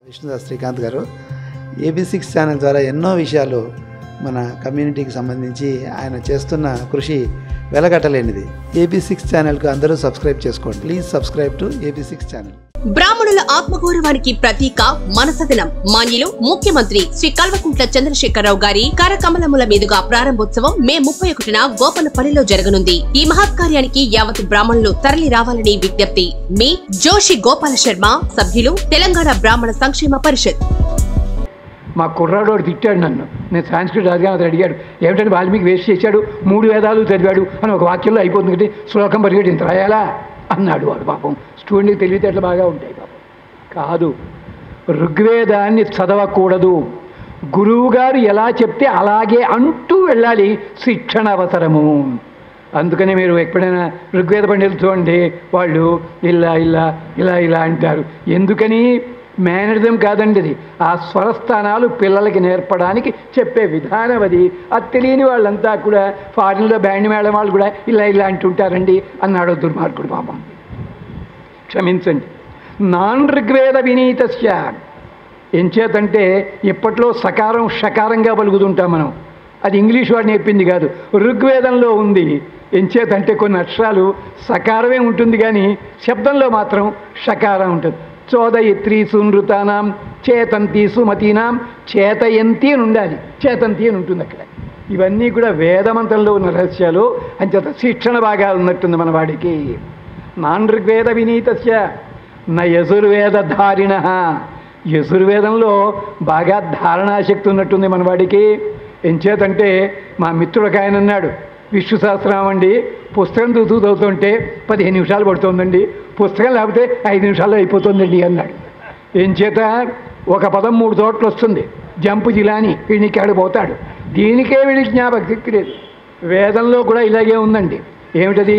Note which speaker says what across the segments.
Speaker 1: విష్ణుదాస్ శ్రీకాంత్ గారు AB six channel ద్వారా ఎన్నో విషయాలు మన కమ్యూనిటీకి సంబంధించి ఆయన చేస్తున్న కృషి వెలగట్టలేనిది ఏబీ సిక్స్ ఛానల్కు అందరూ సబ్స్క్రైబ్ చేసుకోండి please subscribe to AB six channel
Speaker 2: బ్రాహ్మణుల ఆత్మగౌరవానికి ప్రతీక మనసదనం మాన్యులు ముఖ్యమంత్రి శ్రీ కల్వకుంట్ల చంద్రశేఖరరావు గారి కరకమలముల మీదుగా ప్రారంభోత్సవం మే ముప్పై ఒకటిన గోపనపల్లిలో జరగనుంది ఈ మహత్కార్యానికి యావత్ బ్రాహ్మణులు తరలి రావాలని విజ్ఞప్తి మీ జోషి గోపాల శర్మ సభ్యులు తెలంగాణ బ్రాహ్మణ సంక్షేమ పరిషత్
Speaker 3: మా కుర్రాడు వాడు తిట్టాడు నన్ను నేను సాంస్క్రిట్ రాజుగా అతను అడిగాడు ఏమిటంటే వాల్మీకి వేస్ట్ చేశాడు మూడు వేదాలు చదివాడు అని ఒక వాక్యంలో అయిపోతుంది కాబట్టి శ్లోకం పరిగెట్టి ఇంత రాయాలా అన్నాడు వాడు పాపం స్టూడెంట్కి తెలివితేటలు బాగా ఉంటాయి పాపం కాదు ఋగ్వేదాన్ని చదవకూడదు గురువుగారు ఎలా చెప్తే అలాగే అంటూ వెళ్ళాలి శిక్షణ అవసరము అందుకని మీరు ఎప్పుడైనా ఋగ్వేద పండితులు చూడండి వాళ్ళు ఇలా ఇలా ఇలా ఇలా అంటారు ఎందుకని మేనరిజం కాదండి ఇది ఆ స్వరస్థానాలు పిల్లలకి నేర్పడానికి చెప్పే విధానం అది అది తెలియని వాళ్ళంతా కూడా ఫారిన్లో బ్యాండ్ మేళం వాళ్ళు కూడా ఇలా ఇలా అంటుంటారండి అన్నాడు దుర్మార్గుడు పాపం క్షమించండి నాన్ ఋగ్వేద వినీతస్య ఎంచేతంటే ఇప్పట్లో సకారం షకారంగా పలుకుతుంటాం మనం అది ఇంగ్లీష్ వాడు నేర్పింది కాదు ఋగ్వేదంలో ఉంది ఎంచేతంటే కొన్ని అక్షరాలు సకారమే ఉంటుంది కానీ శబ్దంలో మాత్రం షకారం ఉంటుంది చోదయిత్రీసు నృతానాం చేతంతి సుమతీనాం చేతయంతి అని ఉండాలి చేతంతి అని ఉంటుంది అక్కడ ఇవన్నీ కూడా వేదమంత్రంలో ఉన్న రహస్యాలు అంచేత శిక్షణ బాగా ఉన్నట్టుంది మన వాడికి నాన్ ఋగ్వేద వినీతస్య న యజుర్వేద ధారిణ యజుర్వేదంలో బాగా ధారణాశక్తి ఉన్నట్టుంది మన వాడికి ఎంచేతంటే మా మిత్రుడు ఒక ఆయన అన్నాడు విష్ణు సహస్రనామం అండి పుస్తకం చదువుతూ చదువుతుంటే పదిహేను నిమిషాలు పడుతుందండి పుస్తకం లేకపోతే ఐదు నిమిషాల్లో అయిపోతుందండి అన్నాడు ఏం చేత ఒక పదం మూడు చోట్ల వస్తుంది జంపు జిలాని వీడికి ఆడు పోతాడు దీనికే వీడికి జ్ఞాపకశక్తి లేదు వేదంలో కూడా ఇలాగే ఉందండి ఏమిటది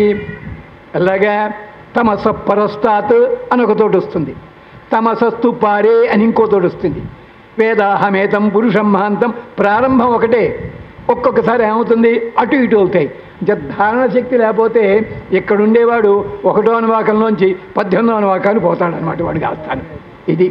Speaker 3: అలాగా తమస పరస్తాత్ అని ఒక తోటి వస్తుంది తమసస్తు పారే అని ఇంకో తోటి వస్తుంది వేదాహమేతం పురుషం మహాంతం ప్రారంభం ఒకటే ఒక్కొక్కసారి ఏమవుతుంది అటు ఇటు అవుతాయి జ- ధారణ శక్తి లేకపోతే ఇక్కడ ఉండేవాడు ఒకటో అనువాకంలోంచి పద్దెనిమిదో అనువాకాలు పోతాడనమాట వాడికి ఆస్థానం ఇది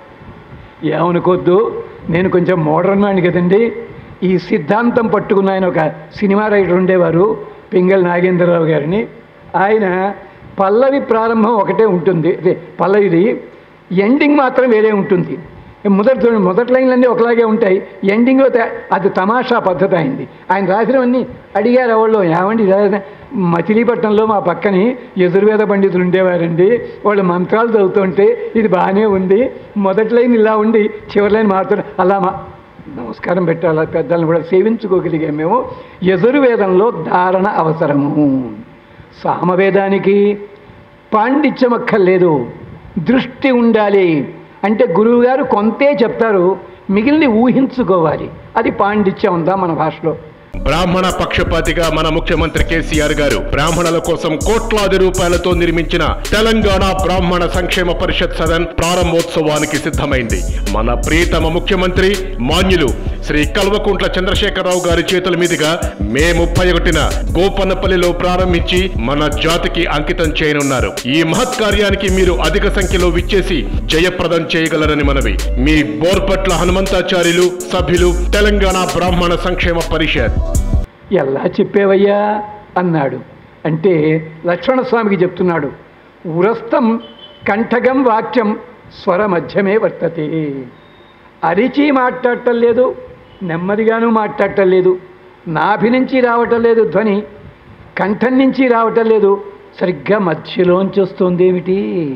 Speaker 3: ఏమనుకోద్దు నేను కొంచెం మోడర్న్ వాడిని కదండి ఈ సిద్ధాంతం పట్టుకున్న ఆయన ఒక సినిమా రైటర్ ఉండేవారు పింగళ నాగేంద్రరావు గారిని ఆయన పల్లవి ప్రారంభం ఒకటే ఉంటుంది అదే పల్లవిది ఎండింగ్ మాత్రం వేరే ఉంటుంది మొదటి చూడండి మొదటి లైన్లన్నీ ఒకలాగే ఉంటాయి ఎండింగ్లో తే- అది తమాషా పద్ధతి అయింది ఆయన రాసినవన్నీ అడిగారు ఎవళ్ళు ఏమండి ఇలా మచిలీపట్నంలో మా పక్కని యజుర్వేద పండితులు ఉండేవారండి వాళ్ళు మంత్రాలు చదువుతుంటే ఇది బాగానే ఉంది మొదటి లైన్ ఇలా ఉండి చివరి లైన్ మారుతుంటే అలా మా నమస్కారం పెట్టాలి పెద్దలను కూడా సేవించుకోగలిగాం మేము యజుర్వేదంలో ధారణ అవసరము సామవేదానికి పాండిత్యం అక్కర్లేదు దృష్టి ఉండాలి అంటే గురువుగారు కొంతే చెప్తారు మిగిలిన ఊహించుకోవాలి అది పాండిత్యం ఉందా మన భాషలో
Speaker 4: బ్రాహ్మణ పక్షపాతిగా మన ముఖ్యమంత్రి కేసీఆర్ గారు బ్రాహ్మణుల కోసం కోట్లాది రూపాయలతో నిర్మించిన తెలంగాణ బ్రాహ్మణ సంక్షేమ పరిషత్ సదన్ ప్రారంభోత్సవానికి సిద్ధమైంది మన ప్రియతమ ముఖ్యమంత్రి మాన్యులు శ్రీ కల్వకుంట్ల చంద్రశేఖరరావు గారి చేతుల మీదుగా మే ముప్పై ఒకటిన గోపన్నపల్లిలో ప్రారంభించి మన జాతికి అంకితం చేయనున్నారు ఈ మహత్ కార్యానికి మీరు అధిక సంఖ్యలో విచ్చేసి జయప్రదం చేయగలరని మనవి మీ బోర్పట్ల హనుమంతాచార్యులు సభ్యులు తెలంగాణ బ్రాహ్మణ సంక్షేమ పరిషత్
Speaker 3: ఎలా చెప్పేవయ్యా అన్నాడు అంటే లక్ష్మణస్వామికి చెప్తున్నాడు ఉరస్తం కంఠగం వాక్యం స్వర మధ్యమే వర్తతే అరిచి మాట్లాడటం లేదు నెమ్మదిగాను మాట్లాడటం లేదు నాభి నుంచి రావటం లేదు ధ్వని కంఠం నుంచి రావటం లేదు సరిగ్గా మధ్యలోంచి వస్తుంది ఏమిటి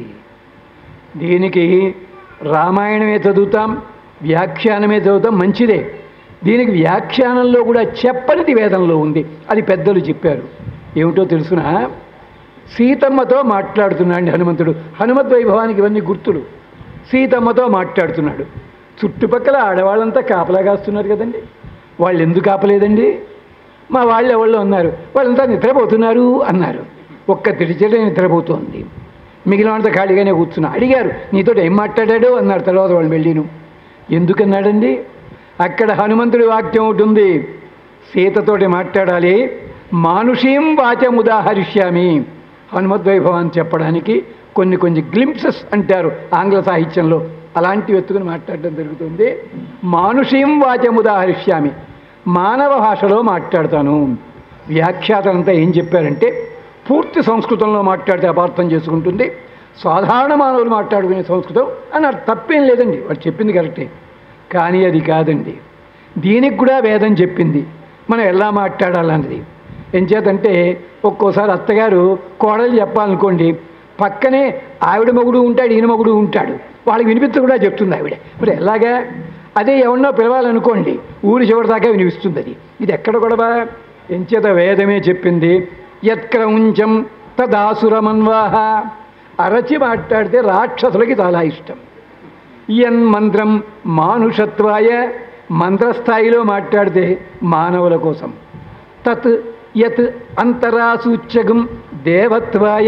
Speaker 3: దీనికి రామాయణమే చదువుతాం వ్యాఖ్యానమే చదువుతాం మంచిదే దీనికి వ్యాఖ్యానంలో కూడా చెప్పనిది వేదంలో ఉంది అది పెద్దలు చెప్పారు ఏమిటో తెలుసునా సీతమ్మతో మాట్లాడుతున్నాడు హనుమంతుడు హనుమద్ వైభవానికి ఇవన్నీ గుర్తులు సీతమ్మతో మాట్లాడుతున్నాడు చుట్టుపక్కల ఆడవాళ్ళంతా కాపలా కాస్తున్నారు కదండి వాళ్ళు ఎందుకు ఆపలేదండి మా వాళ్ళు ఎవళ్ళు ఉన్నారు వాళ్ళంతా నిద్రపోతున్నారు అన్నారు ఒక్క తిరిచేట నిద్రపోతోంది మిగిలిన వాళ్ళంతా ఖాళీగానే కూర్చున్నా అడిగారు నీతో ఏం మాట్లాడాడు అన్నారు తర్వాత వాళ్ళు వెళ్ళిను ఎందుకన్నాడండి అక్కడ హనుమంతుడి వాక్యం ఒకటి ఉంది సీతతోటి మాట్లాడాలి మానుషీం వాచం ఉదాహరిష్యామి హనుమద్వైభవాన్ని చెప్పడానికి కొన్ని కొన్ని గ్లింప్సెస్ అంటారు ఆంగ్ల సాహిత్యంలో అలాంటివి ఎత్తుకుని మాట్లాడడం జరుగుతుంది మానుషీం వాచముదాహరిష్యామి మానవ భాషలో మాట్లాడతాను వ్యాఖ్యాతలంతా ఏం చెప్పారంటే పూర్తి సంస్కృతంలో మాట్లాడితే అపార్థం చేసుకుంటుంది సాధారణ మానవులు మాట్లాడుకునే సంస్కృతం అని అది తప్పేం లేదండి వాడు చెప్పింది కరెక్టే కానీ అది కాదండి దీనికి కూడా వేదం చెప్పింది మనం ఎలా మాట్లాడాలన్నది ఎంచేతంటే ఒక్కోసారి అత్తగారు కోడలు చెప్పాలనుకోండి పక్కనే ఆవిడ మొగుడు ఉంటాడు ఈయన మొగుడు ఉంటాడు వాళ్ళకి వినిపించ కూడా చెప్తుంది ఆవిడ మరి ఎలాగా అదే ఎవరినో పిలవాలనుకోండి ఊరి చివరి దాకా వినిపిస్తుంది అది ఇది ఎక్కడ గొడవ ఎంచేత వేదమే చెప్పింది యత్క్రౌంచం తదాసురమన్వాహ అరచి మాట్లాడితే రాక్షసులకి చాలా ఇష్టం ఇయన్ మంత్రం మానుషత్వాయ మంత్రస్థాయిలో మాట్లాడితే మానవుల కోసం తత్ యత్ అంతరాసూచ్యకం దేవత్వాయ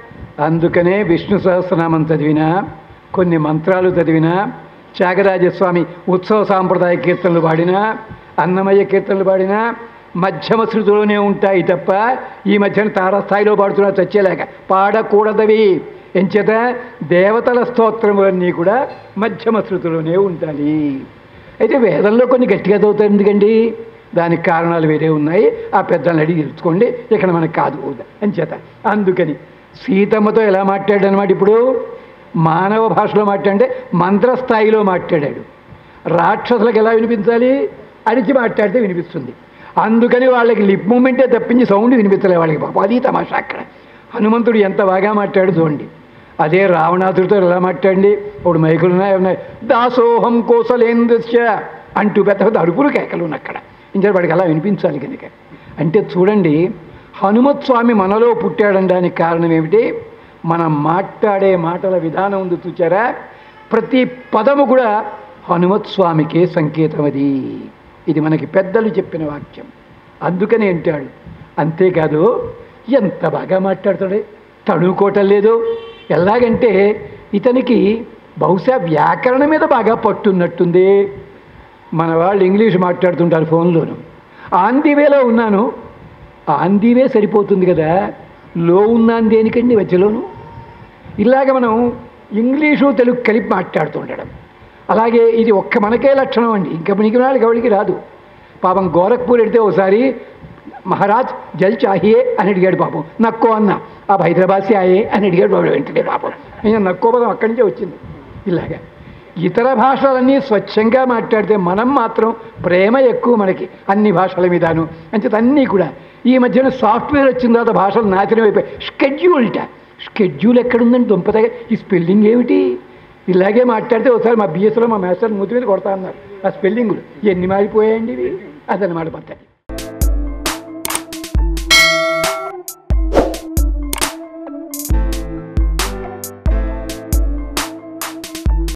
Speaker 3: అందుకనే విష్ణు సహస్రనామం చదివినా కొన్ని మంత్రాలు చదివినా త్యాగరాజస్వామి ఉత్సవ సాంప్రదాయ కీర్తనలు పాడినా అన్నమయ్య కీర్తనలు పాడినా మధ్యమ శృతిలోనే ఉంటాయి తప్ప ఈ మధ్యన తారస్థాయిలో పాడుతున్నా చచ్చేలేక పాడకూడదవి ఎంచేత దేవతల స్తోత్రములన్నీ కూడా మధ్యమ శృతిలోనే ఉండాలి అయితే వేదంలో కొన్ని గట్టిగా చదువుతారు ఎందుకండి దానికి కారణాలు వేరే ఉన్నాయి ఆ పెద్దలను అడిగి తెలుసుకోండి ఇక్కడ మనకు కాదు అంచేత అందుకని సీతమ్మతో ఎలా మాట్లాడాడు అనమాట ఇప్పుడు మానవ భాషలో మాట్లాడితే మంత్రస్థాయిలో మాట్లాడాడు రాక్షసులకు ఎలా వినిపించాలి అడిచి మాట్లాడితే వినిపిస్తుంది అందుకని వాళ్ళకి లిప్ మూమెంటే తప్పించి సౌండ్ వినిపించలే వాళ్ళకి పాపం అది తమాషా అక్కడ హనుమంతుడు ఎంత బాగా మాట్లాడు చూడండి అదే రావణాసుడితో ఎలా మాట్లాడండి ఇప్పుడు మైకులు ఉన్నాయి ఉన్నాయి దాసోహం కోసలేంద్రస్య అంటూ పెద్ద పెద్ద అరుపులు కేకలు ఉన్నాయి అక్కడ ఇంకా వాడికి అలా వినిపించాలి కనుక అంటే చూడండి హనుమత్ స్వామి మనలో పుట్టాడనడానికి కారణం ఏమిటి మనం మాట్లాడే మాటల విధానం ఉంది చూచారా ప్రతి పదము కూడా హనుమత్ స్వామికే సంకేతం అది ఇది మనకి పెద్దలు చెప్పిన వాక్యం అందుకని అంటాడు అంతేకాదు ఎంత బాగా మాట్లాడతాడే తడుకోవటం లేదు ఎలాగంటే ఇతనికి బహుశా వ్యాకరణం మీద బాగా పట్టున్నట్టుంది మన వాళ్ళు ఇంగ్లీష్ మాట్లాడుతుంటారు ఫోన్లోను ఆన్ ది వేలో ఉన్నాను ఆన్ ది వే సరిపోతుంది కదా లో ఉన్నాను దేనికండి మధ్యలోను ఇలాగ మనం ఇంగ్లీషు తెలుగు కలిపి మాట్లాడుతుండడం అలాగే ఇది ఒక్క మనకే లక్షణం అండి ఇంకా మిగిలిన వాళ్ళకి ఎవరికి రాదు పాపం గోరఖ్పూర్ వెడితే ఒకసారి మహారాజ్ జల్ చాహియే అని అడిగాడు పాపం నక్కో అన్న ఆ హైదరాబాద్ సే ఆయే అని అడిగాడు వాడు వెంటనే పాపం అయినా నక్కో పదం అక్కడి నుంచే వచ్చింది ఇలాగా ఇతర భాషలన్నీ స్వచ్ఛంగా మాట్లాడితే మనం మాత్రం ప్రేమ ఎక్కువ మనకి అన్ని భాషల మీదను అంచేత అన్నీ కూడా ఈ మధ్యన సాఫ్ట్వేర్ వచ్చిన తర్వాత భాషలు నాశనం అయిపోయి స్కెడ్యూల్ట స్కెడ్యూల్ ఎక్కడుందండి దుంపదగా ఈ స్పెల్లింగ్ ఏమిటి ఇలాగే మాట్లాడితే ఒకసారి మా బిఎస్లో మా మాస్టర్ మూతి మీద కొడతా అన్నారు ఆ స్పెల్లింగులు ఎన్ని మారిపోయాయండి ఇవి అదనమాట పద్ధతి